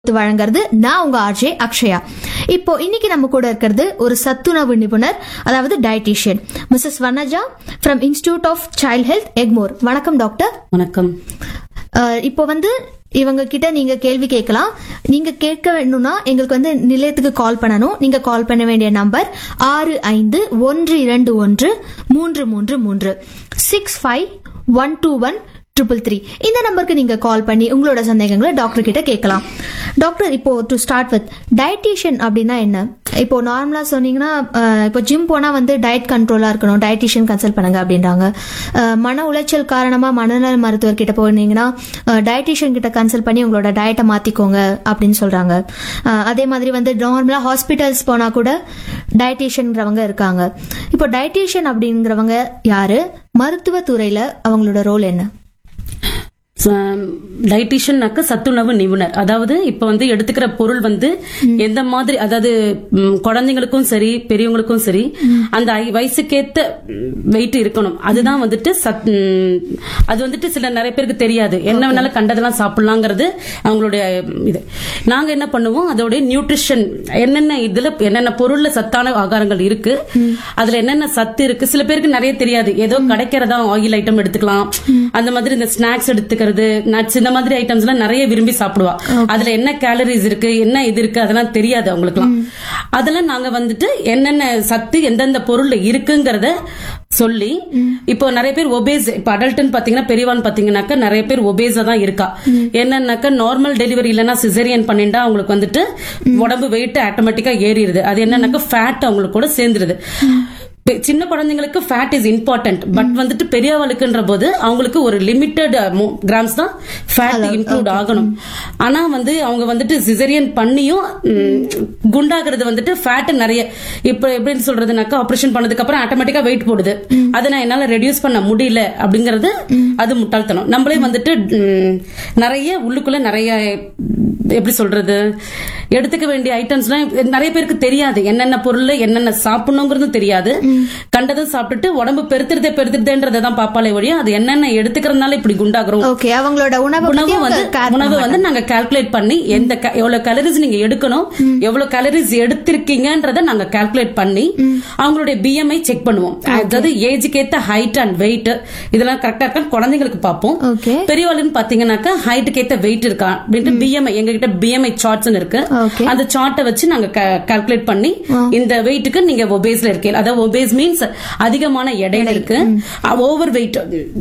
வழங்குறது நான் உங்க ஆர்ஜே அக்ஷயா இப்போ இன்னைக்கு நம்ம கூட இருக்கிறது ஒரு சத்துணவு நிபுணர் அதாவது dietician Mrs Vanaja from institute of child health Egmore வணக்கம் டாக்டர் வணக்கம் அஹ், இப்போ வந்து இவங்க கிட்ட நீங்க கேள்வி கேட்கலாம் நீங்க கேட்க வேணும்னா எங்களுக்கு வந்து நிலையத்துக்கு கால் பண்ணணும் நீங்க கால் பண்ண வேண்டிய நம்பர் ஆறு ஐந்து ஒன்று இரண்டு ஒன்று மூன்று மூன்று மூன்று six five one two one triple three இந்த நம்பருக்கு நீங்க கால் பண்ணி உங்களோட சந்தேகங்களை டாக்டர் கிட்ட கேட்கலாம் டாக்டர் இப்போ டு ஸ்டார்ட் வித் டயட்டீஷியன் அப்படின்னா என்ன இப்போ நார்மலா சொன்னீங்கன்னா அஹ், இப்போ ஜிம் போனா வந்து டயட் கண்ட்ரோலா இருக்கணும் டயட்டீஷியன் கன்சல்ட் பண்ணுங்க அப்படின்றாங்க அஹ், மன உளைச்சல் காரணமா மனநல மருத்துவர் கிட்ட போனீங்கன்னா டயட்டீஷியன் கிட்ட கன்சல்ட் பண்ணி உங்களோட டயட்டை மாத்திக்கோங்க அப்படின்னு சொல்றாங்க அஹ், அதே மாதிரி வந்து நார்மலா ஹாஸ்பிட்டல்ஸ் போனா கூட டயட்டீஷியன்ங்கிறவங்க இருக்காங்க இப்போ டயட்டீஷியன் அப்படிங்கிறவங்க யாரு மருத்துவ துறையில அவங்களோட ரோல் என்ன டயட்டிஷியன்னாக்க சத்துணவு நிபுணர் அதாவது இப்ப வந்து எடுத்துக்கிற பொருள் வந்து எந்த மாதிரி அதாவது ம், குழந்தைங்களுக்கும் சரி பெரியவங்களுக்கும் சரி அந்த ஐ- வயசுக்கேத்த வெயிட் இருக்கணும் அதுதான் வந்துட்டு சத் ம், அது வந்துட்டு சில நிறைய பேருக்கு தெரியாது என்ன வேணாலும் கண்டதெல்லாம் சாப்பிடலாங்கிறது அவங்களுடைய இது நாங்க என்ன பண்ணுவோம் அதோட நியூட்ரிஷன் என்னென்ன இதுல என்னென்ன பொருள்ல சத்தான ஆகாரங்கள் இருக்கு அதுல என்னென்ன சத்து இருக்கு சில பேருக்கு நிறைய தெரியாது ஏதோ கிடைக்கிறதா ஆயில் ஐட்டம் எடுத்துக்கலாம் அந்த மாதிரி இந்த ஸ்நாக்ஸ் எடுத்துக்கிறது நட்ஸ் இந்த மாதிரி ஐட்டம்ஸ் எல்லாம் நிறைய விரும்பி சாப்பிடுவா அதுல என்ன கேலரிஸ் இருக்கு என்ன இது இருக்கு அதெல்லாம் தெரியாது அவங்களுக்குலாம் அதெல்லாம் நாங்க வந்துட்டு என்னென்ன சத்து எந்தெந்த பொருள்ல இருக்குங்கிறத சொல்லி இப்போ நிறைய பேர் ஒபேஸ் இப்ப அடல்ட்னு பாத்தீங்கன்னா பெரியவான்னு பாத்தீங்கன்னாக்கா நிறைய பேர் ஒபேஸா தான் இருக்கா என்னன்னாக்கா நார்மல் டெலிவரி இல்லைன்னா சிசேரியன் பண்ணிட்டா அவங்களுக்கு வந்துட்டு உடம்பு வெயிட் ஆட்டோமேட்டிக்கா ஏறிடுது அது என்னன்னாக்கா ஃபேட் அவங்களுக்கு கூட சேர்ந்துருது பெ- சின்ன குழந்தைங்களுக்கு ஃபேட் இஸ் இம்பார்ட்டன்ட் பட் வந்துட்டு பெரியவளுக்குன்ற போது அவங்களுக்கு ஒரு லிமிட்டட் கிராம்ஸ் தான் ஃபேட் இன்க்ளூட் ஆகணும் ஆனா வந்து அவங்க வந்துட்டு சிசரியன் பண்ணியும் ம், குண்டாகிறது வந்துட்டு ஃபேட் நிறைய இப்ப எப்படின்னு சொல்றதுனாக்கா ஆபரேஷன் பண்ணதுக்கு அப்புறம் ஆட்டோமேட்டிக்கா வெயிட் போடுது அதை நான் என்னால ரெடியூஸ் பண்ண முடியல அப்படிங்கறது அது முட்டாள்தனம் நம்மளே வந்துட்டு ம், நிறைய உள்ளுக்குள்ள நிறைய எப்படி சொல்றது எடுத்துக்க வேண்டிய ஐட்டம்ஸ்லாம் நிறைய பேருக்கு தெரியாது என்னென்ன பொருள் என்னென்ன சாப்பிடணுங்கிறது தெரியாது கண்டதும் சாப்பிட்டுட்டு உடம்பு பெருத்துறதே பெருத்துறதேன்றதை தான் பாப்பாலே ஒழிய அது என்னென்ன எடுத்துக்கிறதுனால இப்படி குண்டாகிறோம் ஓகே அவங்களோட உணவு உணவு வந்து உணவு வந்து நாங்க கால்குலேட் பண்ணி எந்த ca- எவ்வளவு கேலரிஸ் நீங்க எடுக்கணும் எவ்வளவு கேலரிஸ் எடுத்திருக்கீங்கன்றத நாங்க கால்குலேட் பண்ணி அவங்களுடைய பிஎம்ஐ செக் பண்ணுவோம் அதாவது ஏஜுக்கு ஏத்த ஹைட் அண்ட் வெயிட் இதெல்லாம் கரெக்டா இருக்கா குழந்தைங்களுக்கு பார்ப்போம் ஓகே பெரியவாளுன்னு பாத்தீங்கன்னாக்கா ஹைட்டுக்கு ஏத்த வெயிட் இருக்கா அப்படின்ட்டு பிஎம்ஐ எங்க கிட்ட பிஎம்ஐ சார்ட்ஸ் இருக்கு Okay. அந்த சார்ட்டை வச்சு நாங்க கால்குலேட் பண்ணி இந்த வெயிட்டுக்கு நீங்க ஒபேஸ்ல இருக்கீங்க அதாவது ஒபேஸ் மீன்ஸ் அதிகமான எடையில இருக்கு ஓவர் வெயிட்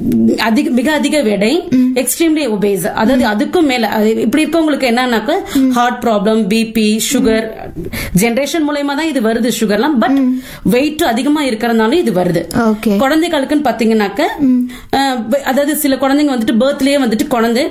அதிக மிக அதிக எடை எக்ஸ்ட்ரீம்லி ஒபேஸ் அதாவது அதுக்கும் மேல அது இப்படி இருக்கவங்களுக்கு என்னன்னாக்க heart problem BP sugar generation மூலயமா தான் இது வருது சுகர்லாம் பட் வெயிட் அதிகமா இருக்கிறதுனால இது வருது ஓகே குழந்தைகளுக்குன்னு பாத்தீங்கன்னாக்க அஹ், வெ- அதாவது சில குழந்தைங்க வந்துட்டு பர்த்லயே வந்துட்டு குழந்தை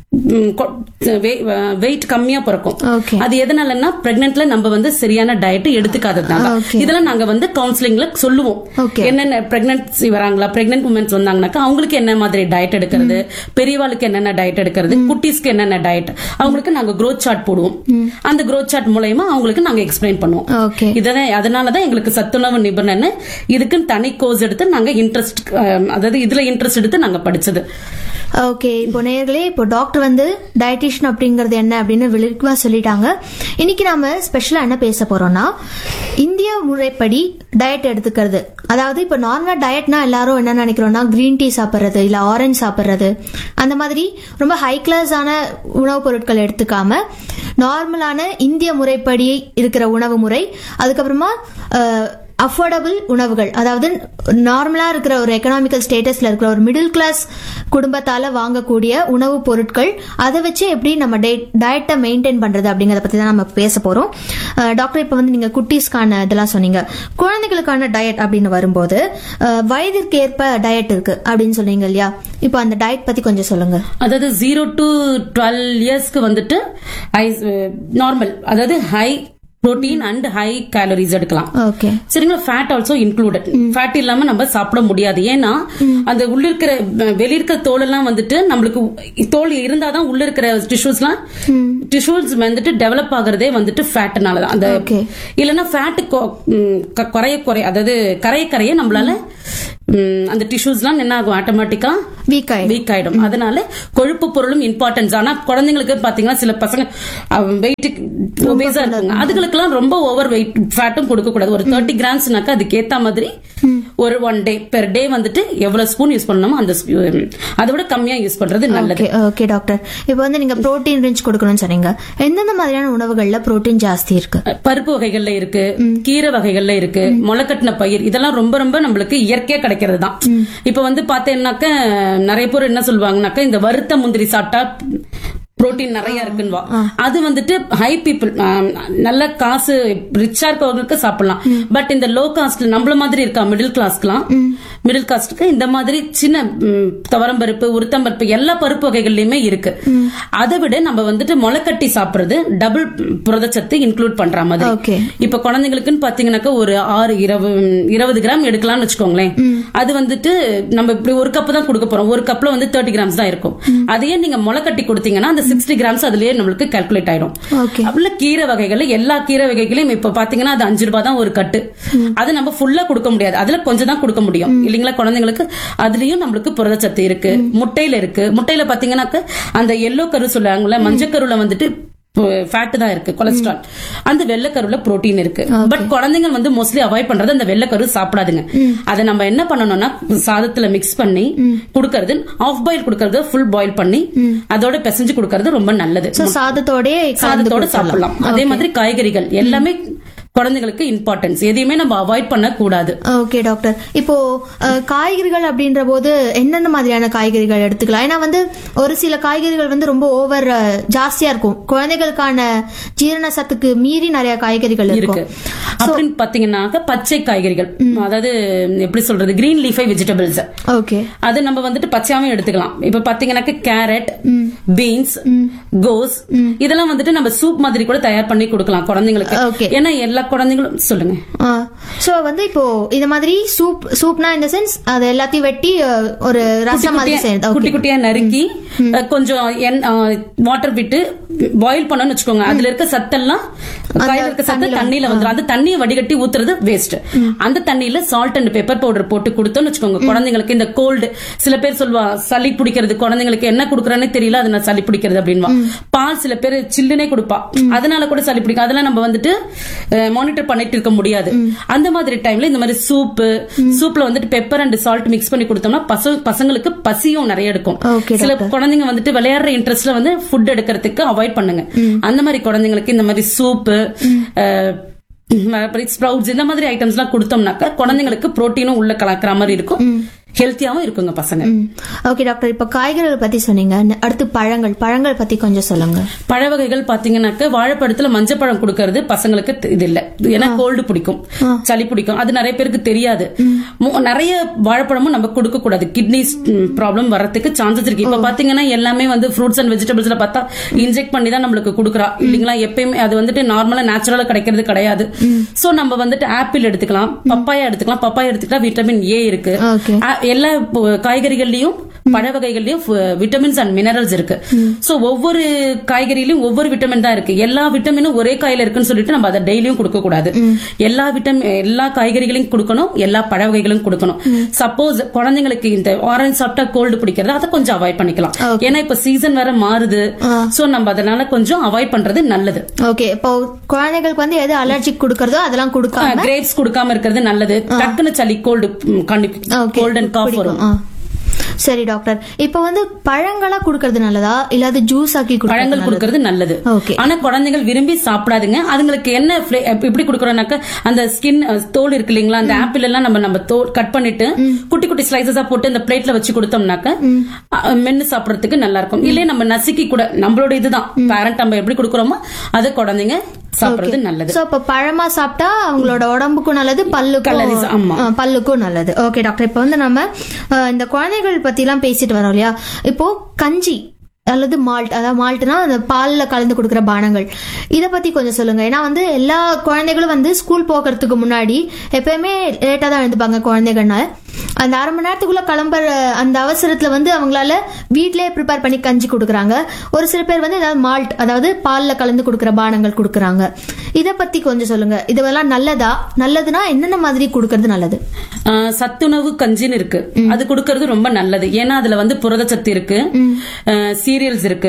வெயிட் கம்மியா பிறக்கும் ஓகே அது எதனாலன்னா பிரெக்னென்ட்ல நம்ம வந்து சரியான டயட் எடுத்துக்காததுனால Okay. இதெல்லாம் நாங்க வந்து கவுன்சிலிங்ல சொல்லுவோம் Okay. என்னென்ன பிரெக்னன்சி வராங்களா பிரெக்னென்ட் உமன்ஸ் வந்தாங்கன்னாக்கா அவங்களுக்கு என்ன மாதிரி டயட் எடுக்கிறது பெரியவாளுக்கு என்னென்ன டயட் எடுக்கிறது குட்டீஸ்க்கு என்னென்ன டயட் அவங்களுக்கு நாங்க growth சார்ட் போடுவோம் அந்த growth சார்ட் மூலயமா அவங்களுக்கு நாங்க எக்ஸ்பிளைன் பண்ணுவோம் ஓகே இதனை அதனாலதான் எங்களுக்கு சத்துணவு நிபுணர்னு இதுக்குன்னு தனி கோர்ஸ் எடுத்து நாங்க இன்ட்ரெஸ்ட் அதாவது இதுல இன்ட்ரெஸ்ட் எடுத்து நாங்க படிச்சது ஓகே இப்போ நேர்களே இப்போ டாக்டர் வந்து டயட்டிஷியன் அப்படிங்கறது என்ன அப்படின்னு விரிவா சொல்லிட்டாங்க இன்னைக்கு நாம ஸ்பெஷலா என்ன பேச போறோம்னா இந்திய முறைப்படி டயட் எடுத்துக்கிறது அதாவது இப்போ நார்மலா டயட்னா எல்லாரும் என்ன நினைக்கிறோம்னா கிரீன் டீ சாப்பிட்றது இல்ல ஆரஞ்சு சாப்பிட்றது அந்த மாதிரி ரொம்ப ஹை கிளாஸான உணவுப் பொருட்கள் எடுத்துக்காம நார்மலான இந்திய முறைப்படி இருக்கிற உணவு முறை அதுக்கப்புறமா அஃபோர்டபுள் உணவுகள் அதாவது நார்மலா இருக்கிற ஒரு எக்கனாமிக்கல் ஸ்டேட்டஸ்ல இருக்கிற ஒரு மிடில் கிளாஸ் குடும்பத்தால வாங்கக்கூடிய உணவுப் பொருட்கள் அதை வச்சு எப்படி நம்ம டயட்டை மெயின்டைன் பண்றது அப்படிங்கறத பத்தி தான் நம்ம பேச போறோம் அஹ், டாக்டர் இப்ப வந்து நீங்க குட்டீஸ்க்கான இதெல்லாம் சொன்னீங்க குழந்தைகளுக்கான டயட் அப்படின்னு வரும்போது அஹ், வயதிற்கு ஏற்ப டயட் இருக்கு அப்படின்னு சொன்னீங்க இல்லையா இப்போ அந்த டயட் பத்தி கொஞ்சம் சொல்லுங்க அதாவது ஜீரோ டு டுவெல் இயர்ஸ்க்கு வந்துட்டு நார்மல் அதாவது high protein and high calories எடுக்கலாம் ஓகே சரிங்களா ஃபேட் ஆல்சோ இன்க்ளூடட் ஃபேட் இல்லாம நம்ம சாப்பிட முடியாது ஏன்னா அந்த உள்ள இருக்கிற வெளிய இருக்கிற தோல் எல்லாம் வந்துட்டு நம்மளுக்கு தோல் இருந்தாதான் உள்ள இருக்கிற டிஷ்யூஸ்லாம் டிஷ்யூஸ் வந்துட்டு டெவலப் ஆகுறதே வந்துட்டு ஃபேட்னால தான் அந்த Okay. இல்லைன்னா ஃபேட் குறைய குறைய அதாவது கரைய கரைய நம்மளால ம், அந்த டிஷ்யூஸ்லாம் என்ன ஆகும் ஆட்டோமேட்டிக்கா வீக் ஆயிடும் வீக் ஆயிடும் அதனால கொழுப்பு பொருளும் இம்பார்ட்டன்ஸ் ஆனா குழந்தைங்களுக்கு பாத்தீங்கன்னா சில பசங்க வெயிட் ஒபேஸா இருக்காங்க அதுகளுக்கெல்லாம் ரொம்ப ஓவர் வெயிட் ஃபேட்டும் கொடுக்க கூடாது ஒரு தேர்ட்டி கிராம்ஸ்னாக்கா அதுக்கு ஏத்த மாதிரி ஒரு ஒன் டே பெர் டே வந்துட்டு எவ்வளவு ஸ்பூன் யூஸ் பண்ணணுமோ அந்த sp- அதை விட கம்மியா யூஸ் பண்றது நல்லது ஓகே ஓகே டாக்டர் இப்போ வந்து நீங்க புரோட்டீன் ரிச் கொடுக்கணும்னு சொன்னீங்க எந்தெந்த மாதிரியான உணவுகள்ல புரோட்டீன் ஜாஸ்தி இருக்கு பருப்பு வகைகள்ல இருக்கு கீரை வகைகள்ல இருக்கு முளைக்கட்டின பயிர் இதெல்லாம் ரொம்ப ரொம்ப நம்மளுக்கு இயற்கையா கிடைக்கிறது தான் இப்ப வந்து பாத்தீங்கன்னாக்க நிறைய பேர் என்ன சொல்லுவாங்கனாக்க இந்த வறுத்த முந்திரி சாப்பிட்டா புரோட்டீன் நிறைய இருக்குன்னுவா அது வந்துட்டு ஹை பீப்புள் நல்ல காசு ரிச்சா இருக்கவங்களுக்கு சாப்பிடலாம் பட் இந்த லோ காஸ்ட் நம்மள மாதிரி இருக்கா மிடில் கிளாஸ்க்குலாம் மிடில் காஸ்ட்க்கு இந்த மாதிரி சின்ன ம், துவரம்பருப்பு உளுத்தம்பருப்பு எல்லா பருப்பு வகைகள்லயுமே இருக்கு அதை விட நம்ம வந்துட்டு முளைக்கட்டி சாப்பிடுறது டபுள் புரதச்சத்து இன்க்ளூட் பண்ற மாதிரி ஓகே இப்ப குழந்தைங்களுக்குன்னு பாத்தீங்கன்னாக்கா ஒரு ஆறு இருபது இருபது கிராம் எடுக்கலாம்னு வச்சுக்கோங்களேன் அது வந்துட்டு நம்ம இப்படி ஒரு கப் தான் கொடுக்க போறோம் ஒரு கப்ல வந்து தேர்ட்டி கிராம்ஸ் தான் இருக்கும் அதையே நீங்க முளை கட்டி கொடுத்தீங்கன்னா அந்த சிக்ஸ்டி கிராம்ஸ் அதுலயே நம்மளுக்கு கால்குலேட் ஆயிடும் ஓகே அவ்வளவு கீரை வகைகள் எல்லா கீரை வகைகளையும் இப்ப பாத்தீங்கன்னா அது அஞ்சு ரூபாய் தான் ஒரு கட்டு அது நம்ம ஃபுல்லா கொடுக்க முடியாது அதுல கொஞ்சம் தான் கொடுக்க முடியும் இல்லீங்களா குழந்தைங்களுக்கு அதுலயும் நம்மளுக்கு புரதச்சத்து இருக்கு முட்டையில இருக்கு முட்டையில பாத்தீங்கன்னாக்க அந்த எல்லோ கரு சொல்லுவாங்கல்ல மஞ்சக்கருல வந்துட்டு ஃபேட் தான் இருக்கு கொலஸ்ட்ரால் அந்த வெள்ளைக்கருல புரோட்டீன் இருக்கு பட் குழந்தைங்க வந்து மோஸ்ட்லி அவாய்ட் பண்றது அந்த வெள்ளைக்கரு சாப்பிடாதுங்க அதை நம்ம என்ன பண்ணணும்னா சாதத்துல மிக்ஸ் பண்ணி கொடுக்கறது ஆஃப் பாயில் கொடுக்கறது ஃபுல் பாயில் பண்ணி அதோட பிசைஞ்சு கொடுக்கறது ரொம்ப நல்லது சோ சாதத்தோடயே கலந்து சாதத்தோட கொடுத்துடலாம். சாப்பிடலாம் அதே மாதிரி காய்கறிகள் எல்லாமே குழந்தைங்களுக்கு இம்பார்ட்டன்ஸ் எதையுமே நம்ம அவாய்ட் பண்ண கூடாது ஓகே டாக்டர் இப்போ அஹ், காய்கறிகள் அப்படின்ற போது என்னென்ன மாதிரியான காய்கறிகள் எடுத்துக்கலாம் ஏன்னா வந்து ஒரு சில காய்கறிகள் வந்து ரொம்ப ஓவர் ஜாஸ்தியா இருக்கும் குழந்தைகளுக்கான ஜீரண சத்துக்கு மீறி நிறைய காய்கறிகள் இருக்கு இருக்கும் அப்படின்னு பாத்தீங்கன்னாக்க பச்சை காய்கறிகள் அதாவது எப்படி சொல்றது கிரீன் லீஃபை வெஜிடபிள்ஸ் ஓகே அது நம்ம வந்துட்டு பச்சையாவும் எடுத்துக்கலாம் இப்ப பாத்தீங்கன்னாக்க கேரட் பீன்ஸ் கோஸ் இதெல்லாம் வந்துட்டு நம்ம சூப் மாதிரி கூட தயார் பண்ணி கொடுக்கலாம் Okay. குழந்தைங்களுக்கு ஏன்னா எல்லா குழந்தைங்களும் சொல்லுங்க சோ வந்து இப்போ இந்த மாதிரி சூப் சூப்னா இந்த சென்ஸ் அது எல்லாத்தையும் வெட்டி அஹ், ஒரு ரசம் மாதிரி செய்யறது குட்டி ஓகே குட்டியா நறுக்கி அஹ், கொஞ்சம் வாட்டர் விட்டு பாயில் பண்ணணும்னு வச்சுக்கோங்க அதுல இருக்க சத்தெல்லாம் காயில இருக்க சத்து தண்ணியில வந்துரும் அந்த தண்ணியை வடிகட்டி ஊத்துறது வேஸ்ட் அந்த தண்ணியில சால்ட் அண்ட் பெப்பர் பவுடர் போட்டு கொடுத்தோம்னு வச்சுக்கோங்க குழந்தைங்களுக்கு இந்த கோல்டு சில பேர் சொல்லுவா சளி பிடிக்கிறது குழந்தைங்களுக்கு என்ன குடுக்கறேன்னு தெரியல அது நான் சளி பிடிக்கிறது அப்படின்வா பால் சில பேர் சில்லுனே கொடுப்பா அதனால கூட சளி பிடிக்கும் அதெல்லாம் நம்ம வந்துட்டு மானிட்டர் பண்ணிட்டு இருக்க முடியாது அந்த மாதிரி டைம்ல இந்த மாதிரி சூப்பு சூப்ல வந்துட்டு பெப்பர் அண்ட் சால்ட் மிக்ஸ் பண்ணி கொடுத்தோம்னா பச- பசங்களுக்கு பசியும் நிறைய எடுக்கும் Okay, சில குழந்தைங்க வந்துட்டு விளையாடுற இன்ட்ரெஸ்ட்ல வந்து ஃபுட் எடுக்கிறதுக்கு அவாய்ட் பண்ணுங்க அந்த மாதிரி குழந்தைங்களுக்கு இந்த மாதிரி சூப்பு ஸ்ப்ரவுட்ஸ் இந்த மாதிரி ஐட்டம்ஸ் எல்லாம் கொடுத்தோம்னாக்கா குழந்தைங்களுக்கு புரோட்டீனும் உள்ள கலக்கிற மாதிரி இருக்கும் ஹெல்த்தியாவும் இருக்குங்க பசங்க ஓகே டாக்டர் இப்ப காய்கறிகள் பத்தி சொன்னீங்க அடுத்து பழங்கள் பழங்கள் பத்தி கொஞ்சம் சொல்லுங்க பழ வகைகள் பாத்தீங்கன்னாக்க வாழைப்பழத்துல மஞ்சப்பழம் கொடுக்கறது பசங்களுக்கு த- இது இல்ல ஏன்னா கோல்டு பிடிக்கும் சளி பிடிக்கும் அது நிறைய பேருக்கு தெரியாது மு- நிறைய வாழைப்பழமும் நம்ம கொடுக்க கூடாது கிட்னி ப்ராப்ளம் வரதுக்கு சான்சஸ் இருக்கு இப்ப பாத்தீங்கன்னா எல்லாமே வந்து ஃப்ரூட்ஸ் அண்ட் வெஜிடபிள்ஸ்ல பார்த்தா இன்ஜெக்ட் பண்ணி தான் நம்மளுக்கு கொடுக்குறா இல்லீங்களா எப்பயுமே அது வந்துட்டு நார்மலா நேச்சுரலா கிடைக்கிறது கிடையாது சோ நம்ம வந்துட்டு ஆப்பிள் எடுத்துக்கலாம் பப்பாயா எடுத்துக்கலாம் பப்பாயா எடுத்துக்கிட்டா விட்டமின் ஏ இருக்கு ஓகே ஆ, எல்லா பு- காய்கறிகள்லயும் பழ வகைகள்லயும் விட்டமின்ஸ் அண்ட் மினரல்ஸ் இருக்கு சோ ஒவ்வொரு காய்கறியிலும் ஒவ்வொரு விட்டமின் தான் இருக்கு எல்லா விட்டமினும் ஒரே காயில இருக்குன்னு சொல்லிட்டு நம்ம அதை டெய்லியும் கொடுக்க கூடாது எல்லா விட்டமின் எல்லா காய்கறிகளையும் கொடுக்கணும் எல்லா பழ வகைகளும் கொடுக்கணும் சப்போஸ் குழந்தைங்களுக்கு இந்த ஆரஞ்சு சாப்பிட்டா கோல்டு பிடிக்கிறது அதை கொஞ்சம் அவாய்ட் பண்ணிக்கலாம் ஏன்னா இப்ப சீசன் வேற மாறுது சோ நம்ம அதனால கொஞ்சம் அவாய்ட் பண்றது நல்லது ஓகே இப்போ குழந்தைகளுக்கு வந்து எது அலர்ஜிக் கொடுக்கறதோ அதெல்லாம் கொடுக்காம கிரேப்ஸ் கொடுக்காம இருக்கிறது நல்லது டக்குன்னு சளி cold Okay. Cold and cough வரும் ஆ. சரி டாக்டர் இப்போ வந்து பழங்களா கொடுக்கறது நல்லதா இல்ல அது ஜூஸ் ஆக்கி பழங்கள் கொடுக்கறது கொடுக்கறது நல்லது Okay. ஆனா குழந்தைகள் விரும்பி சாப்பிடாதுங்க அதுங்களுக்கு என்ன fla- எப்படி கொடுக்கறோம்னாக்க அந்த ஸ்கின் தோல் இருக்கு இல்லைங்களா அந்த ஆப்பிள் எல்லாம் நம்ம நம்ம தோல் கட் பண்ணிட்டு குட்டி குட்டி ஸ்லைசஸா போட்டு இந்த பிளேட்ல வச்சு கொடுத்தோம்னாக்க அ, மென்னு சாப்பிடறதுக்கு நல்லா இருக்கும் இல்லையே நம்ம நசுக்கி கூட நம்மளோட இதுதான் பேரண்ட் நம்ம எப்படி கொடுக்கறோமோ அதை குழந்தைங்க சாப்பிடுறது நல்லது சோ இப்ப பழமா சாப்பிட்டா அவங்களோட உடம்புக்கும் நல்லது Calories, பல்லுக்கும் ஆமா. ஆ, பல்லுக்கும் நல்லது ஓகே டாக்டர் இப்போ வந்து நம்ம ஆ, இந்த குழந்தைகள் பத்தி எல்லாம் பேசிட்டு வரோம் இல்லையா இப்போ கஞ்சி அல்லது மால்ட் அதாவது மால்ட்னா அந்த பால்ல கலந்து கொடுக்குற பானங்கள் இத பத்தி கொஞ்சம் சொல்லுங்க ஏன்னா வந்து எல்லா குழந்தைகளும் வந்து ஸ்கூல் போகிறதுக்கு முன்னாடி எப்பயுமே லேட்டா தான் எழுந்துப்பாங்க குழந்தைகள்னால அந்த அரை மணி நேரத்துக்குள்ள கிளம்புற அந்த அவசரத்துல வந்து அவங்களால வீட்லயே ப்ரிப்பேர் பண்ணி கஞ்சி கொடுக்குறாங்க ஒரு சில பேர் வந்து ஏதாவது மால்ட் அதாவது பால்ல கலந்து கொடுக்குற பானங்கள் கொடுக்குறாங்க இத பத்தி கொஞ்சம் சொல்லுங்க இதெல்லாம் நல்லதா நல்லதுன்னா என்னென்ன மாதிரி கொடுக்கறது நல்லது ஆஹ் சத்துணவு கஞ்சின்னு இருக்கு அது கொடுக்கறது ரொம்ப நல்லது ஏன்னா அதுல வந்து புரதச்சத்து இருக்கு சீரியல்ஸ் இருக்கு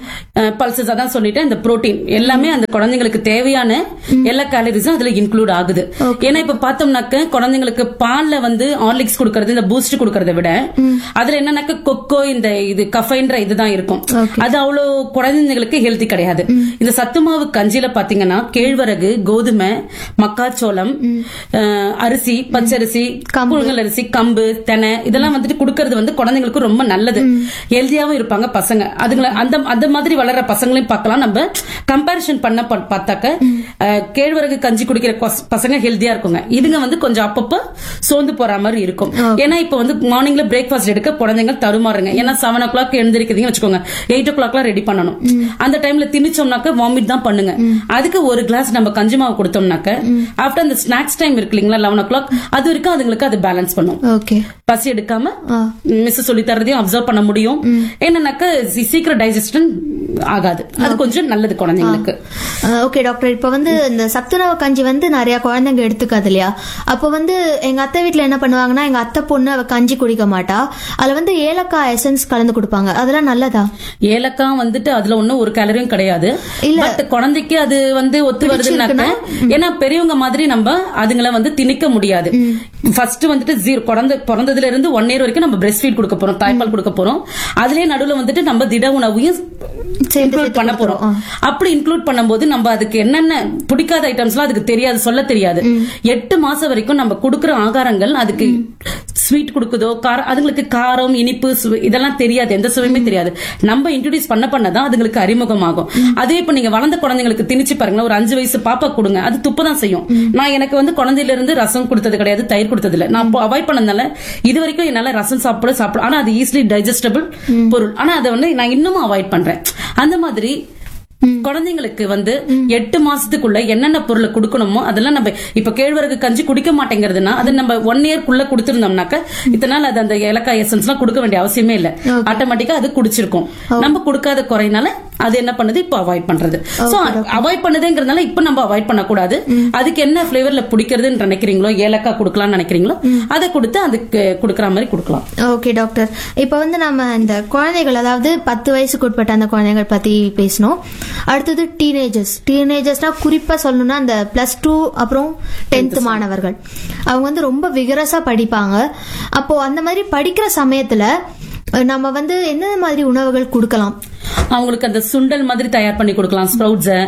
பல்சஸ் அதான் சொல்லிட்டேன் இந்த புரோட்டீன் எல்லாமே அந்த குழந்தைங்களுக்கு தேவையான எல்லா கேலரிஸும் அதுல இன்க்ளூட் ஆகுது ஏன்னா இப்ப பார்த்தோம்னாக்க குழந்தைங்களுக்கு பால்ல வந்து ஹார்லிக்ஸ் கொடுக்கறது இந்த பூஸ்ட் கொடுக்கறத விட அதுல என்னன்னாக்க கொக்கோ இந்த இது கஃபைன்ற இதுதான் இருக்கும் அது அவ்வளவு குழந்தைங்களுக்கு ஹெல்த்தி கிடையாது இந்த சத்துமாவு கஞ்சியில பாத்தீங்கன்னா கேழ்வரகு கோதுமை மக்காச்சோளம் அஹ், அரிசி பச்சரிசி புழுங்கல் அரிசி கம்பு தெனை இதெல்லாம் வந்துட்டு கொடுக்கறது வந்து குழந்தைங்களுக்கு ரொம்ப நல்லது ஹெல்தியாவும் இருப்பாங்க பசங்க அதுங்கள அந்த அந்த மாதிரி வளர்ற பசங்களையும் பார்க்கலாம் நம்ம கம்பேரிஷன் பண்ண பா- பார்த்தாக்க அஹ், கேழ்வரகு கஞ்சி குடிக்கிற கொஸ்- பசங்க ஹெல்தியா இருக்குங்க இதுங்க வந்து கொஞ்சம் அப்பப்போ சோர்ந்து போற மாதிரி இருக்கும் ஏன்னா இப்ப வந்து மார்னிங்ல பிரேக்ஃபாஸ்ட் எடுக்க குழந்தைங்க தருமாறுங்க ஏன்னா செவன் ஓ கிளாக் எழுந்திருக்கிறீங்க வச்சுக்கோங்க எயிட் ஓ கிளாக்லாம் ரெடி பண்ணணும் அந்த டைம்ல திணிச்சோம்னாக்க வாமிட் தான் பண்ணுங்க அதுக்கு ஒரு கிளாஸ் நம்ம கஞ்சி மாவு கொடுத்தோம்னாக்க ஆஃப்டர் அந்த ஸ்நாக்ஸ் டைம் இருக்கு இல்லைங்களா லெவன் ஓ கிளாக் அது வரைக்கும் அதுங்களுக்கு அது பேலன்ஸ் பண்ணும் ஓகே பசி எடுக்காம ஆ. மிஸ் சொல்லி தரதையும் அப்சர்வ் பண்ண முடியும் என்னன்னாக்க சி- சீக்கிரம் டைஜஷன் ஆகாது அது கொஞ்சம் நல்லது குழந்தைங்களுக்கு ஓகே டாக்டர் இப்போ வந்து இந்த சத்துணவு கஞ்சி வந்து நிறைய குழந்தைங்க எடுத்துக்காது இல்லையா அப்போ வந்து எங்க அத்தை வீட்ல என்ன பண்ணுவாங்கன்னா எங்க அத்தை பொண்ணு அவ கஞ்சி குடிக்க மாட்டா அதுல வந்து ஏலக்காய் எசன்ஸ் கலந்து கொடுப்பாங்க அதெல்லாம் நல்லதா ஏலக்காய் வந்துட்டு அதுல ஒண்ணும் ஒரு கேலரியும் கிடையாது இல்ல. பட் குழந்தைக்கு அது வந்து ஒத்து வருதுன்னாக்க ஏன்னா பெரியவங்க மாதிரி நம்ம அதுங்களை வந்து திணிக்க முடியாது ஃபர்ஸ்ட் வந்துட்டு ஜீரோ குழந்தை பிறந்ததுல இருந்து ஒன் இயர் வரைக்கும் நம்ம பிரஸ்ட் ஃபீட் கொடுக்க போறோம் தாய்ப்பால் கொடுக்க போறோம் அதுலயே நடுவுல வந்துட்டு நம்ம திட உணவையும் சேர்த்து இன்க்ளூட் பண்ண போறோம் அப்படி இன்க்ளூட் பண்ணும்போது நம்ம அதுக்கு என்னென்ன பிடிக்காத ஐட்டம்ஸ்லாம் அதுக்கு தெரியாது சொல்ல தெரியாது எட்டு மாசம் வரைக்கும் நம்ம கொடுக்கிற ஆகாரங்கள் அதுக்கு ஸ்வீட் கொடுக்குதோ காரம் அதுங்களுக்கு காரம் இனிப்பு சுவை இதெல்லாம் தெரியாது எந்த சுவையுமே தெரியாது நம்ம இன்ட்ரோடியூஸ் பண்ண பண்ணதான் அதுங்களுக்கு அறிமுகமாகும் அதே இப்ப நீங்க வளர்ந்த குழந்தைங்களுக்கு திணிச்சு பாருங்களேன் ஒரு அஞ்சு வயசு பாப்பா கொடுங்க அது துப்பு தான் செய்யும் நான் எனக்கு வந்து குழந்தையில இருந்து ரசம் கொடுத்தது கிடையாது தயிர் கொடுத்தது இல்ல நான் அவாய்ட் பண்ணதுனால இது வரைக்கும் என்னால ரசம் சாப்பிட சாப்பிட ஆனா அது ஈஸிலி டைஜஸ்டபிள் பொருள் ஆனா அதை வந்து நான் இன்னமும் அவாய்ட் பண்றேன் அந்த மாதிரி குழந்தைங்களுக்கு வந்து எட்டு மாசத்துக்குள்ள என்னென்ன பொருளை கொடுக்கணுமோ அதெல்லாம் நம்ம இப்ப கேழ்வரகு கஞ்சி குடிக்க மாட்டேங்கிறதுனா அது நம்ம ஒன் இயர்க்குள்ள கொடுத்திருந்தோம்னாக்க இத்தனை நாள் அது அந்த ஏலக்காய் எசன்ஸ் எல்லாம் கொடுக்க வேண்டிய அவசியமே இல்ல ஆட்டோமேட்டிக்கா அது குடிச்சிருக்கும் நம்ம கொடுக்காத குறைனால அது என்ன பண்ணுது இப்ப அவாய்ட் பண்றது சோ அவாய்ட் பண்ணுதுங்கிறதுனால இப்ப நம்ம அவாய்ட் பண்ணக்கூடாது அதுக்கு என்ன பிளேவர்ல பிடிக்கிறதுன்னு நினைக்கிறீங்களோ ஏலக்காய் கொடுக்கலாம்னு நினைக்கிறீங்களோ அதை கொடுத்து அதுக்கு கொடுக்கற மாதிரி கொடுக்கலாம் ஓகே டாக்டர் இப்போ வந்து நம்ம இந்த குழந்தைகள் அதாவது பத்து வயசுக்கு உட்பட்ட அந்த குழந்தைகள் பத்தி பேசணும் அடுத்தது டீனேஜர்ஸ் டீனேஜர்ஸ்னா குறிப்பா சொல்லணும்னா அந்த பிளஸ் டூ அப்புறம் டென்த் மாணவர்கள் அவங்க வந்து ரொம்ப விகரஸா படிப்பாங்க அப்போ அந்த மாதிரி படிக்கிற சமயத்துல அஹ், நம்ம வந்து எந்த மாதிரி உணவுகள் கொடுக்கலாம் அவங்களுக்கு அந்த சுண்டல் மாதிரி தயார் பண்ணி கொடுக்கலாம் ஸ்ப்ரவுட்ஸ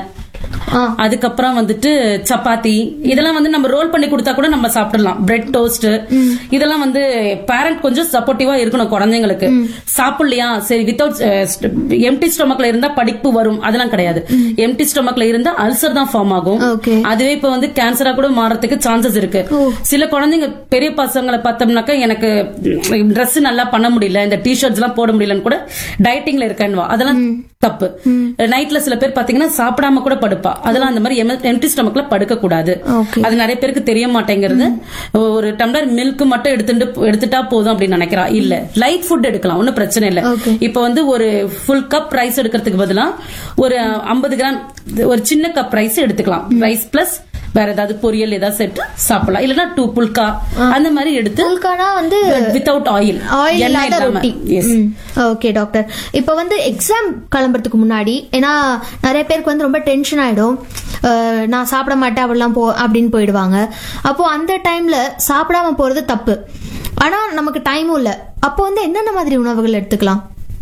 ஆ அதுக்கப்புறம் வந்துட்டு சப்பாத்தி இதெல்லாம் வந்து நம்ம ரோல் பண்ணி கொடுத்தா கூட நம்ம சாப்பிடலாம் பிரெட் டோஸ்ட் இதெல்லாம் வந்து பேரண்ட் கொஞ்சம் சப்போர்ட்டிவா இருக்கணும் குழந்தைங்களுக்கு சாப்பிடலையா சரி வித்தவுட் எம்டி ஸ்டொமக்ல இருந்தா படிப்பு வரும் அதெல்லாம் கிடையாது எம்டி ஸ்டொமக்ல இருந்தா அல்சர் தான் ஃபார்ம் ஆகும் ஓகே அதுவே இப்ப வந்து கேன்சரா கூட மாறதுக்கு சான்சஸ் இருக்கு சில குழந்தைங்க பெரிய பசங்களை பார்த்தோம்னாக்கா எனக்கு Dress நல்லா பண்ண முடியல இந்த டிஷர்ட்ஸ் எல்லாம் போட முடியலன்னு கூட டயட்டிங்ல இருக்கேன்வா அதெல்லாம் தப்பு நைட்ல சில பேர் பாத்தீங்கன்னா சாப்பிடாம கூட படுப்பா அதெல்லாம் அந்த மாதிரி எம்டி ஸ்டமக்ல படுக்க கூடாது ஓகே அது நிறைய பேருக்கு தெரிய மாட்டேங்கிறது ஒரு டம்ளர் மில்க் மட்டும் எடுத்துட்டு எடுத்துட்டா போதும் அப்படின்னு நினைக்கிறா இல்ல லைட் ஃபுட் எடுக்கலாம் ஒன்னும் பிரச்சனை இல்ல Okay. இப்ப வந்து ஒரு ஃபுல் கப் ரைஸ் எடுக்கிறதுக்கு பதிலா ஒரு 50 கிராம் ஒரு சின்ன கப் ரைஸ் எடுத்துக்கலாம் ரைஸ் பிளஸ் வேற ஏதாவது பொரியல் ஏதாவது சேர்த்து சாப்பிடலாம் இல்லனா டூ புல்கா அந்த மாதிரி எடுத்து புல்கானா வந்து வித்தவுட் ஆயில் ஆயில் இல்லாத ரொட்டி எஸ் ஓகே டாக்டர் இப்போ வந்து எக்ஸாம் கிளம்புறதுக்கு முன்னாடி ஏன்னா நிறைய பேருக்கு வந்து ரொம்ப டென்ஷன் ஆயிடும் அஹ், நான் சாப்பிட மாட்டேன் அப்படிலாம் போ அப்படின்னு போயிடுவாங்க அப்போ அந்த டைம்ல சாப்பிடாம போறது தப்பு ஆனா நமக்கு டைமும் இல்ல அப்போ வந்து என்னென்ன மாதிரி உணவுகள் எடுத்துக்கலாம்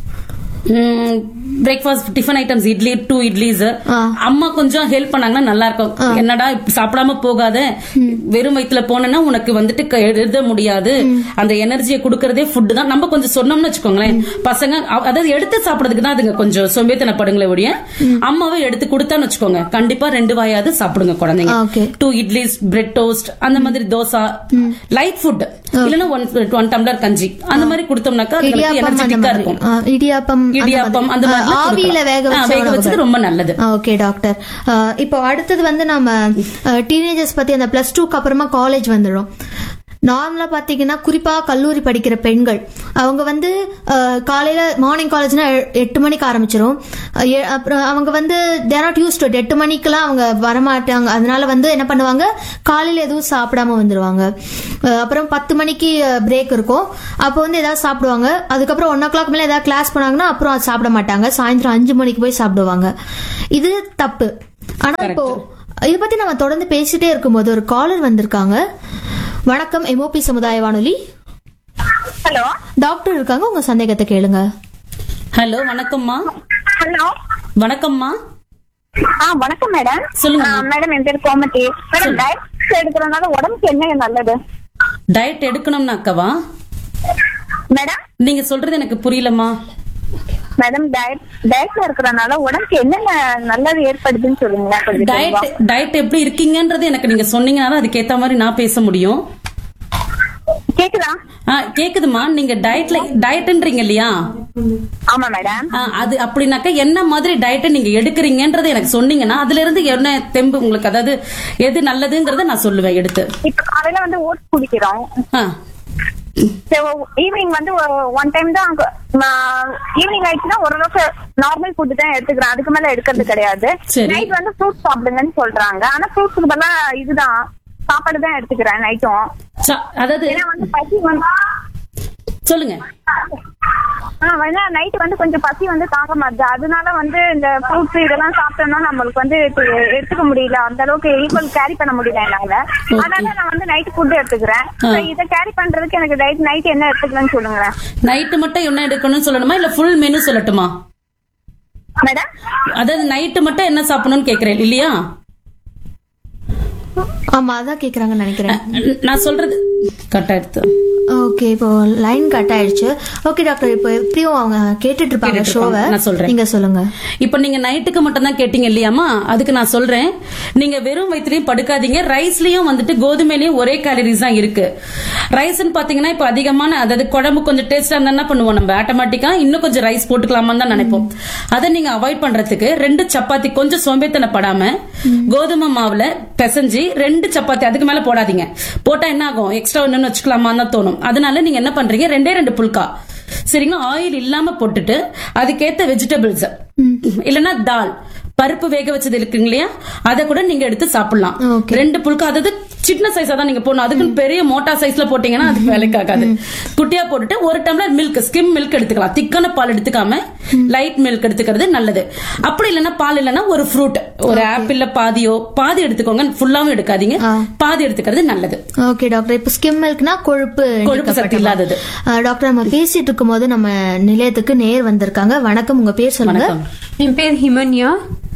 breakfast tiffin items idli two idlis ஆ. அம்மா கொஞ்சம் ஹெல்ப் பண்ணாங்கன்னா நல்லா இருக்கும் என்னடா இப்ப சாப்பிடாம போகாத வெறும் வயித்துல போனேன்னா உனக்கு வந்துட்டு க- எழுத முடியாது அந்த எனர்ஜியை கொடுக்கறதே ஃபுட் தான் நம்ம கொஞ்சம் சொன்னோம்னு வச்சுக்கோங்களேன் பசங்க அ- அதாவது எடுத்து சாப்பிடறதுக்கு தான் அதுங்க கொஞ்சம் சோம்பேத்தனப்படுங்களே ஒழிய அம்மாவை எடுத்து கொடுத்தான்னு வச்சுக்கோங்க கண்டிப்பா ரெண்டு வாயாவது சாப்பிடுங்க குழந்தைங்க okay two idlis bread toast அந்த மாதிரி தோசா லைட் ஃபுட் இல்லன்னா ஒன் ஒன் டம்ளர் கஞ்சி அந்த மாதிரி கொடுத்தோம்னாக்கா அதுங்களுக்கு இடியாப்பம் அந்த எனர்ஜெட்டிக்கா மாதிரி இருக்கும் ஆ, இடியாப்பம் அந்த இடியாப்பம் அந்த மாதிரி. மாதிரி ஆ, ஆவியில வேக வச்ச வேக உணவுகள். வச்சது ரொம்ப நல்லது ஓகே டாக்டர் அஹ், இப்போ அடுத்தது வந்து நம்ம டீனேஜர்ஸ் பத்தி அந்த பிளஸ் டூக்கு அப்புறமா காலேஜ் வந்துடும் நார்மலா பாத்தீங்கன்னா குறிப்பா கல்லூரி படிக்கிற பெண்கள் அவங்க வந்து அஹ், காலையில மார்னிங் காலேஜ்னா எட்டு மணிக்கு ஆரம்பிச்சிரும் அஹ், எ- அப்புறம் அவங்க வந்து தேர் நாட் யூஸ் டு எட்டு மணிக்கெல்லாம் அவங்க வரமாட்டாங்க அதனால வந்து என்ன பண்ணுவாங்க காலையில எதுவும் சாப்பிடாம வந்துருவாங்க அஹ், அப்புறம் பத்து மணிக்கு பிரேக் இருக்கும் அப்போ வந்து ஏதாவது சாப்பிடுவாங்க அதுக்கப்புறம் ஒன் ஓ கிளாக் மேல ஏதாவது கிளாஸ் போனாங்கன்னா அப்புறம் அது சாப்பிட மாட்டாங்க சாயந்தரம் அஞ்சு மணிக்கு போய் சாப்பிடுவாங்க இது தப்பு ஆனா இப்போ இதை பத்தி நம்ம தொடர்ந்து பேசிட்டே இருக்கும்போது ஒரு காலர் வந்திருக்காங்க வணக்கம் எம்ஓபி சமுதாய வானொலி ஹலோ டாக்டர் இருக்காங்க உங்க சந்தேகத்தை கேளுங்க ஹலோ வணக்கம்மா ஹலோ வணக்கம்மா ஆ வணக்கம் மேடம் சொல்லுங்க ஆ, மேடம் என் பேர் கோமதி மேடம் டயட் எடுக்கிறதுனால உடம்புக்கு என்ன நல்லது டயட் எடுக்கணும்னாக்கவா மேடம் நீங்க சொல்றது எனக்கு புரியலம்மா மேடம் டயட் டயட்ல இருக்கிறதுனால உடம்புக்கு என்னென்ன நல்லது ஏற்படுதுன்னு சொல்லுங்களேன் கொஞ்சம் டயட் தெளிவா. டயட் எப்படி இருக்கீங்கன்றது எனக்கு நீங்க சொன்னீங்கன்னா தான் அதுக்கேத்த மாதிரி நான் பேச முடியும் கேக்குதா ஆ, கேக்குதுமா நீங்க டயட்ல டயட்ன்றீங்க இல்லையா ஆமா மேடம் ஆ, அது அப்படின்னாக்கா என்ன மாதிரி டயட்டை நீங்க எடுக்கிறீங்கன்றதை எனக்கு சொன்னீங்கன்னா அதுல இருந்து என்ன தெம்பு உங்களுக்கு அதாவது எது நல்லதுங்கறத நான் சொல்லுவேன் எடுத்து இப்ப காலையில வந்து ஓட்ஸ் குடிக்கிறோம் ஆ, ஈவினிங் வந்து ஒன் டைம் தான் ஈவினிங் ஆயிடுச்சுன்னா ஓரளவுக்கு நார்மல் ஃபுட் தான் எடுத்துக்கிறேன் அதுக்கு மேல எடுக்கிறது கிடையாது சரி. நைட் வந்து ஃப்ரூட்ஸ் சாப்பிடுங்கன்னு சொல்றாங்க ஆனா ஃப்ரூட்ஸ்க்கு பதிலா இதுதான் சாப்பாடு தான் எடுத்துக்கிறேன் நைட்டும் ச- அதாவது ஏன்னா வந்து பசி வந்து சொல்லுங்க நைட் வந்து கொஞ்சம் பசி வந்து தாங்க மாட்டுது அதனால வந்து இந்த ஃப்ரூட்ஸ் இதெல்லாம் சாப்பிட்டோம்னா நம்மளுக்கு வந்து இது எடுத்துக்க முடியல அந்த அளவுக்கு ஈக்குவல் கேரி பண்ண முடியல என்னால அதனால நான் வந்து நைட் ஃபுட் எடுத்துக்கிறேன் ஆ. So இதை கேரி பண்றதுக்கு எனக்கு நைட் நைட் என்ன எடுத்துக்கலாம்னு சொல்லுங்களேன் நைட்டு மட்டும் என்ன எடுக்கணும்னு சொல்லணுமா இல்ல ஃபுல் மெனு சொல்லட்டுமா மேடம் அதாவது நைட்டு மட்டும் என்ன சாப்பிடணும்னு கேக்குறேன் இல்லையா ஆமா அதான் கேக்குறாங்கன்னு நினைக்கிறேன் நான் சொல்றது கட் ஆயிடுத்து ஓகே இப்போ லைன் கட் ஆயிடுச்சு ஓகே டாக்டர் இப்போ எப்படியும் அவங்க கேட்டுட்டு இருப்பாங்க கேட்டுட்டு ஷோவை இருப்பாங்க. நான் சொல்றேன். நீங்க சொல்லுங்க இப்ப நீங்க நைட்டுக்கு மட்டும் தான் கேட்டீங்க இல்லையாமா அதுக்கு நான் சொல்றேன் நீங்க வெறும் வயிற்றுலயும் படுக்காதீங்க ரைஸ்லயும் வந்துட்டு கோதுமையிலயும் ஒரே கேலரிஸ் தான் இருக்கு ரைஸ்னு பாத்தீங்கன்னா இப்ப அதிகமான அதாவது குழம்பு கொஞ்சம் டேஸ்டா இருந்தா என்ன பண்ணுவோம் நம்ம ஆட்டோமேட்டிக்கா இன்னும் கொஞ்சம் ரைஸ் போட்டுக்கலாமான்னு தான் நினைப்போம் அதை நீங்க அவாய்ட் பண்றதுக்கு ரெண்டு சப்பாத்தி கொஞ்சம் சோம்பேத்தனப்படாம கோதுமை மாவுல பிசைஞ்சு ரெண்டு சப்பாத்தி அதுக்கு மேல போடாதீங்க போட்டா என்ன ஆகும் எக்ஸ்ட்ரா ஒன்னு வச்சுக்கலாமான்னு தான் தோணும் அதனால நீங்க என்ன பண்றீங்க ரெண்டே ரெண்டு புல்கா சரிங்களா ஆயில் இல்லாம போட்டுட்டு அதுக்கேத்த வெஜிடபிள்ஸ் இல்லனா தால் பருப்பு வேக வச்சது இருக்குங்க இல்லையா அதை கூட நீங்க எடுத்து சாப்பிடலாம் Okay. ரெண்டு புல்கா அதாவது சின்ன சைஸா தான் நீங்க போடணும் அதுக்கு பெரிய மோட்டா சைஸ்ல போட்டீங்கன்னா அதுக்கு வேலைக்கு ஆகாது குட்டியா போட்டுட்டு ஒரு டம்ளர் மில்க் ஸ்கிம் மில்க் எடுத்துக்கலாம் திக்கான பால் எடுத்துக்காம லைட் மில்க் எடுத்துக்கிறது நல்லது அப்படி இல்லைன்னா பால் இல்லைன்னா ஒரு ஃப்ரூட் ஒரு ஆப்பிள்ல பாதியோ பாதி எடுத்துக்கோங்க ஃபுல்லாவும் எடுக்காதீங்க ஆ. பாதி எடுத்துக்கிறது நல்லது ஓகே டாக்டர் இப்போ ஸ்கிம் மில்க்னா கொழுப்பு கொழுப்பு சக்தி நீக்கப்பட்ட இல்லாதது. அஹ், டாக்டர் நம்ம பேசிட்டு இருக்கும்போது நம்ம நிலையத்துக்கு நேர் வந்திருக்காங்க வணக்கம் உங்க பேர் சொல்லுங்க வணக்கம் என் பேர் ஹிமன்யா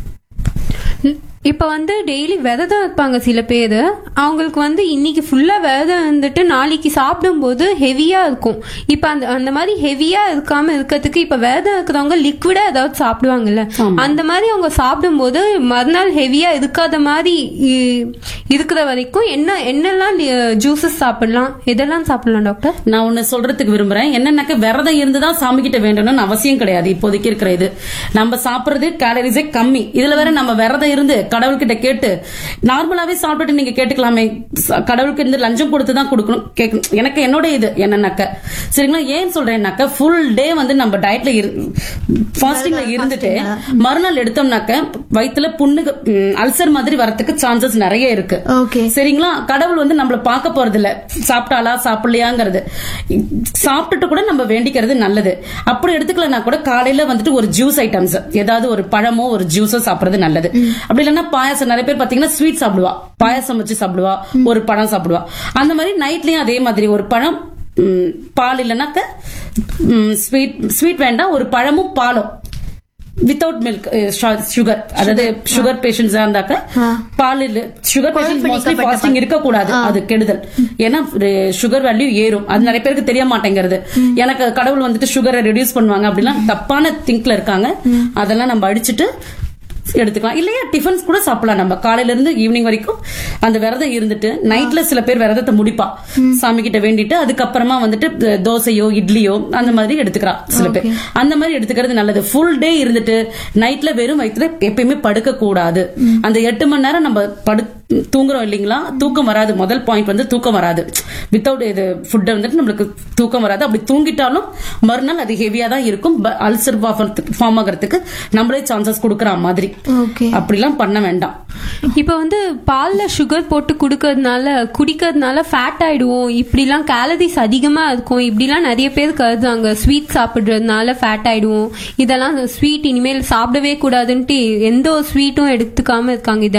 இப்போ வந்து டெய்லி விரதம் இருப்பாங்க சில பேர் அவங்களுக்கு வந்து இன்னைக்கு ஃபுல்லா விரதம் இருந்துட்டு நாளைக்கு சாப்பிடும்போது ஹெவியா இருக்கும் இப்போ அந்த அந்த மாதிரி ஹெவியா இருக்காம இருக்கிறதுக்கு இப்போ விரதம் இருக்கிறவங்க லிக்விடா ஏதாவது சாப்பிடுவாங்கல்ல அந்த மாதிரி அவங்க சாப்பிடும்போது மறுநாள் ஹெவியா இருக்காத மாதிரி இ- இருக்கிற வரைக்கும் என்ன என்னெல்லாம் ஜூசஸ் சாப்பிடலாம் எதெல்லாம் சாப்பிடலாம் டாக்டர் நான் ஒண்ணு சொல்றதுக்கு விரும்புறேன் என்னன்னாக்க விரதம் இருந்துதான் சாமி கிட்ட வேண்டணும்னு அவசியம் கிடையாது இப்போதைக்கு இருக்கிற இது நம்ம சாப்பிடுறது கேலரிஸே கம்மி இதுல வேற நம்ம விரதம் இருந்து கடவுள்கிட்ட கேட்டு நார்மலாவே சாப்பிட்டுட்டு நீங்க கேட்டுக்கலாமே ச- கடவுளுக்கு இருந்து லஞ்சம் கொடுத்து தான் கொடுக்கணும் கேட்கணும் எனக்கு என்னோட இது என்னன்னாக்க சரிங்களா ஏன் சொல்றேன்னாக்க ஃபுல் டே வந்து நம்ம டயட்ல ஃபாஸ்டிங்ல இருந்துட்டு மறுநாள் எடுத்தோம்னாக்க வயித்துல புண்ணு அல்சர் மாதிரி வரதுக்கு சான்சஸ் நிறைய இருக்கு ஓகே சரிங்களா கடவுள் வந்து நம்மள பார்க்க போறது இல்ல சாப்பிட்டாளா சாப்பிடலையாங்கிறது சாப்பிட்டுட்டு கூட நம்ம வேண்டிக்கிறது நல்லது அப்படி எடுத்துக்கலனா கூட காலையில வந்துட்டு ஒரு ஜூஸ் ஐட்டம்ஸ் ஏதாவது ஒரு பழமோ ஒரு ஜூஸோ சாப்பிடுறது நல்லது அப்படி இல்லைன்னா பாயாசம் நிறைய பேர் பாத்தீங்கன்னா ஸ்வீட் சாப்பிடுவா பாயாசம் வச்சு சாப்பிடுவா ஒரு பழம் சாப்பிடுவா அந்த மாதிரி நைட்லயும் அதே மாதிரி ஒரு பழம் ம், பால் இல்லைனாக்க ஸ்வீட் ஸ்வீட் வேண்டாம் ஒரு பழமும் பாலும் வித்தவுட் மில்க் சுகர் அதாவது சுகர் பேஷண்ட்ஸா இருந்தாக்க ஆ. பால் இல்ல சுகர் பேஷண்ட் மோஸ்ட்லி நீக்கப்பட்ட ஃபாஸ்டிங் இருக்க கூடாது அது கெடுதல் ஏன்னா சுகர் வேல்யூ ஏறும் அது நிறைய பேருக்கு தெரிய மாட்டேங்கிறது எனக்கு கடவுள் வந்துட்டு சுகரை ரெடியூஸ் பண்ணுவாங்க அப்படிலாம் தப்பான திங்க்ல இருக்காங்க அதெல்லாம் நம்ம அடிச்சிட்டு எடுத்துக்கலாம் இல்லையா டிஃபன்ஸ் கூட சாப்பிடலாம் நம்ம காலையில இருந்து ஈவினிங் வரைக்கும் அந்த விரதம் இருந்துட்டு நைட்ல சில பேர் விரதத்தை முடிப்பா சாமி கிட்ட வேண்டிட்டு அதுக்கப்புறமா வந்துட்டு அஹ், தோசையோ இட்லியோ அந்த மாதிரி எடுத்துக்கிறா சில பேர் அந்த மாதிரி எடுத்துக்கிறது நல்லது ஃபுல் டே இருந்துட்டு நைட்ல வெறும் வயிற்றுல எப்பயுமே படுக்க கூடாது அந்த எட்டு மணி நேரம் நம்ம படு தூங்குறோம் இல்லைங்களா தூக்கம் வராது முதல் பாயிண்ட் வந்து தூக்கம் வராது வித்தவுட் இது ஃபுட்டை வந்துட்டு நம்மளுக்கு தூக்கம் வராது அப்படி தூங்கிட்டாலும் மறுநாள் அது ஹெவியா தான் இருக்கும் அல்சர் ஃபார்ம் ஆகிறதுக்கு நம்மளே சான்சஸ் கொடுக்குற மாதிரி ஓகே அப்படிலாம் பண்ண வேண்டாம் இப்போ வந்து பால்ல சுகர் போட்டு குடுக்கறதுனால குடிக்கிறதுனால ஃபேட் ஆயிடுவோம் இப்படிலாம் கேலரிஸ் அதிகமா இருக்கும் இப்படிலாம் நிறைய பேர் கருதுறாங்க ஸ்வீட் சாப்பிடுறதுனால ஃபேட் ஆயிடுவோம் இதெல்லாம் ஸ்வீட் இனிமேல் சாப்பிடவே கூடாதுன்ட்டு எந்த ஒரு ஸ்வீட்டும் எடுத்துக்காம இருக்காங்க இத